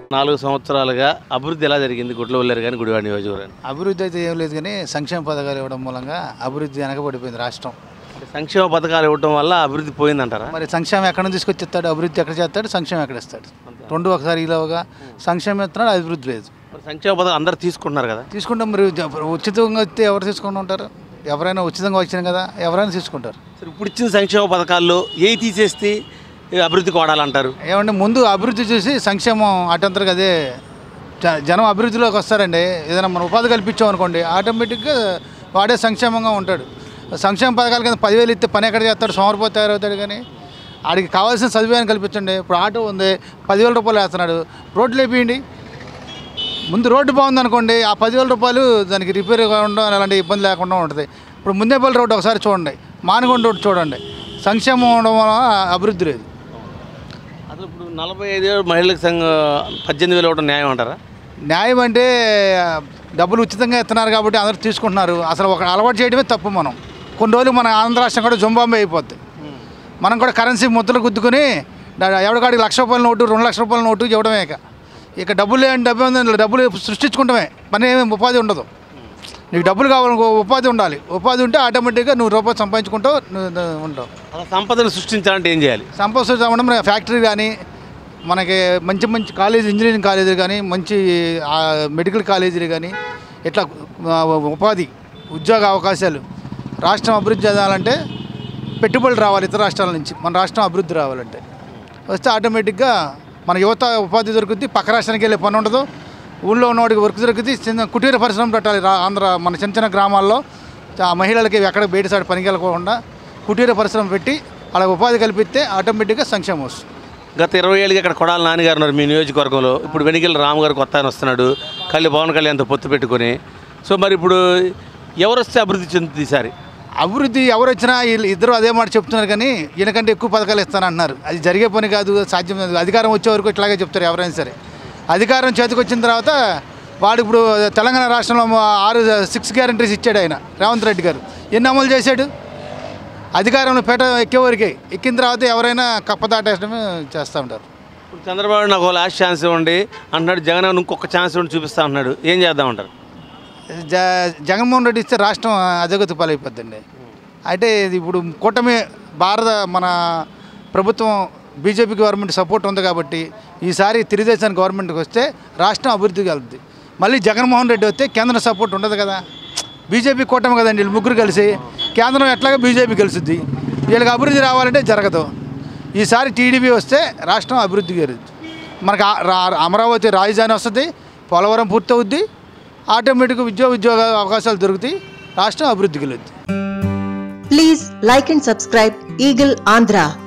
నాలుగు సంవత్సరాలుగా అభివృద్ధి ఎలా జరిగింది గుడ్లవల్లేరు కానీ గుడివాడ నియోజకవర్గం అభివృద్ధి అయితే ఏం లేదు కానీ సంక్షేమ పథకాలు ఇవ్వడం మూలంగా అభివృద్ధి వెనకబడిపోయింది రాష్ట్రం అంటే సంక్షేమ పథకాలు ఇవ్వటం వల్ల అభివృద్ధి పోయిందంటారా మరి సంక్షేమం ఎక్కడ నుంచి తీసుకొచ్చిస్తాడు అభివృద్ధి ఎక్కడ చేస్తాడు సంక్షేమం ఎక్కడ ఇస్తాడు రెండు ఒకసారి ఇలాగా సంక్షేమం ఇస్తున్నాడు అభివృద్ధి లేదు మరి సంక్షేమ పథకం అందరు తీసుకుంటున్నారు కదా తీసుకుంటాం మరి జ- ఉచితంగా వస్తే ఎవరు తీసుకుంటూ ఉంటారు ఎవరైనా ఉచితంగా వచ్చిన కదా ఎవరైనా తీసుకుంటారు సరే ఇప్పుడు ఇచ్చిన సంక్షేమ పథకాల్లో ఏ తీసేస్తే ఏ అభివృద్ధికి వాడాలంటారు ఏమంటే ముందు అభివృద్ధి చూసి సంక్షేమం అటంతరకు అదే జ- జనం అభివృద్ధిలోకి వస్తారండి ఏదైనా మనం ఉపాధి కల్పించాం అనుకోండి ఆటోమేటిక్గా వాడే సంక్షేమంగా ఉంటాడు సంక్షేమ పథకాల కింద పదివేలు ఇస్తే పని ఎక్కడ చేస్తాడు సోమరిపోతే తయారవుతాడు కానీ ఆడికి కావాల్సిన సదుపాయాన్ని కల్పించండి ఇప్పుడు ఆటో ఉంది పదివేల రూపాయలు వేస్తున్నాడు రోడ్లు వేపియండి ముందు రోడ్డు బాగుంది అనుకోండి ఆ పదివేల రూపాయలు దానికి రిపేర్ కాకుండా అలాంటి ఇబ్బంది లేకుండా ఉంటుంది ఇప్పుడు ముందేపల్లి రోడ్డు ఒకసారి చూడండి మానకొండ రోడ్డు చూడండి సంక్షేమం ఉండడం వలన అభివృద్ధి లేదు అసలు ఇప్పుడు నలభై ఐదు ఏళ్ళు మహిళలకు సంఘ పద్దెనిమిది వేలు ఇవ్వడం న్యాయం అంటారా న్యాయం అంటే డబ్బులు ఉచితంగా ఇస్తున్నారు కాబట్టి అందరూ తీసుకుంటున్నారు అసలు ఒక అలవాటు చేయడమే తప్పు మనం కొన్ని రోజులు మన ఆంధ్ర రాష్ట్రం కూడా జుంబాంబే అయిపోద్ది మనం కూడా కరెన్సీ ముద్దలు గుద్దుకొని డా- ఎవడికాడికి లక్ష రూపాయల నోటు రెండు లక్షల రూపాయల నోటు ఇవ్వడమే ఇక ఇక డబ్బులు లేని డబ్బు ఉంది, డబ్బులు సృష్టించుకుంటమే పని ఏమి ఉపాధి ఉండదు నీకు డబ్బులు కావాలనుకో ఉపాధి ఉండాలి ఉపాధి ఉంటే ఆటోమేటిక్గా నువ్వు రూపాయలు సంపాదించుకుంటావు నువ్వు నువ్వు ఉంటావు అలా సంపదను సృష్టించాలంటే ఏం చేయాలి సంపద సృష్టించడం ఫ్యాక్టరీ కానీ మనకి మంచి మంచి కాలేజ్ ఇంజనీరింగ్ కాలేజీలు కానీ మంచి ఆ, మెడికల్ కాలేజీలు కానీ ఇట్లా ఆ, ఉపాధి ఉద్యోగ అవకాశాలు రాష్ట్రం అభివృద్ధి చెందాలంటే పెట్టుబడులు రావాలి ఇతర రాష్ట్రాల నుంచి మన రాష్ట్రం అభివృద్ధి రావాలంటే వస్తే ఆటోమేటిక్గా మన యువత ఉపాధి దొరుకుద్ది పక్క రాష్ట్రానికి వెళ్ళే పని ఉండదు ఊళ్ళో ఉన్నవాడికి వర్క్ దొరుకుతుంది చిన్న కుటీర పరిశ్రమ పెట్టాలి రా- ఆంధ్ర మన చిన్న చిన్న గ్రామాల్లో ఆ మహిళలకి ఎక్కడ బయట సైడ్ పనికి వెళ్ళకుండా కుటీర పరిశ్రమ పెట్టి అలా ఉపాధి కల్పిస్తే ఆటోమేటిక్గా సంక్షేమం వస్తుంది గత ఇరవై ఏళ్ళకి ఇక్కడ కొడాలి నాన్నగారు ఉన్నారు మీ నియోజకవర్గంలో ఇప్పుడు వెనికల్ రామ్ గారు కొత్త ఆయన వస్తున్నాడు కళ్ళు పవన్ కళ్యాణ్తో పొత్తు పెట్టుకొని సో మరి ఇప్పుడు ఎవరు వస్తే అభివృద్ధి చెందుతుంది ఈసారి అభివృద్ధి ఎవరు వచ్చినా వీళ్ళు ఇద్దరు అదే మాట చెప్తున్నారు కానీ ఈయనకంటే ఎక్కువ పథకాలు ఇస్తానంటున్నారు అది జరిగే పని కాదు సాధ్యం కాదు అధికారం వచ్చే వరకు ఇట్లాగే చెప్తారు ఎవరైనా సరే అధికారం చేతికి వచ్చిన తర్వాత వాడు ఇప్పుడు తెలంగాణ రాష్ట్రంలో ఆరు సిక్స్ గ్యారంటీస్ ఇచ్చాడు ఆయన రేవంత్ రెడ్డి గారు ఎన్ని అమలు చేశాడు అధికారంలో పేట ఎక్కేవరకే ఎక్కిన తర్వాత ఎవరైనా కప్పదాటేయడమే చేస్తూ ఉంటారు ఇప్పుడు చంద్రబాబు నాకు లాస్ట్ ఛాన్స్ ఇవ్వండి అంటున్నాడు జగన్ ఇంకొక ఛాన్స్ ఇవ్వండి చూపిస్తా అంటున్నాడు ఏం చేద్దామంటారు జ జగన్మోహన్ రెడ్డి ఇస్తే రాష్ట్రం అధోగతి పాలైపోద్దండి అయితే ఇది ఇప్పుడు కూటమి భారత మన ప్రభుత్వం బీజేపీ గవర్నమెంట్ సపోర్ట్ ఉంది కాబట్టి ఈసారి తెలుగుదేశం గవర్నమెంట్కి వస్తే రాష్ట్రం అభివృద్ధికి వెళ్తుంది మళ్ళీ జగన్మోహన్ రెడ్డి వస్తే కేంద్ర సపోర్ట్ ఉండదు కదా బీజేపీ కూటమి కదండి వీళ్ళు ముగ్గురు కలిసి కేంద్రం ఎట్లాగా బీజేపీ గెలుస్తుంది వీళ్ళకి అభివృద్ధి రావాలంటే జరగదు ఈసారి టీడీపీ వస్తే రాష్ట్రం అభివృద్ధి జరుగుతుంది మనకు ఆ- రా- అమరావతి రాజధాని వస్తుంది పోలవరం పూర్తవుద్ది ఆటోమేటిక్గా ఉద్యోగ ఉద్యోగ అవకాశాలు దొరుకుతాయి రాష్ట్రం అభివృద్ధికి వెళ్తుంది Please like and subscribe Eagle Andhra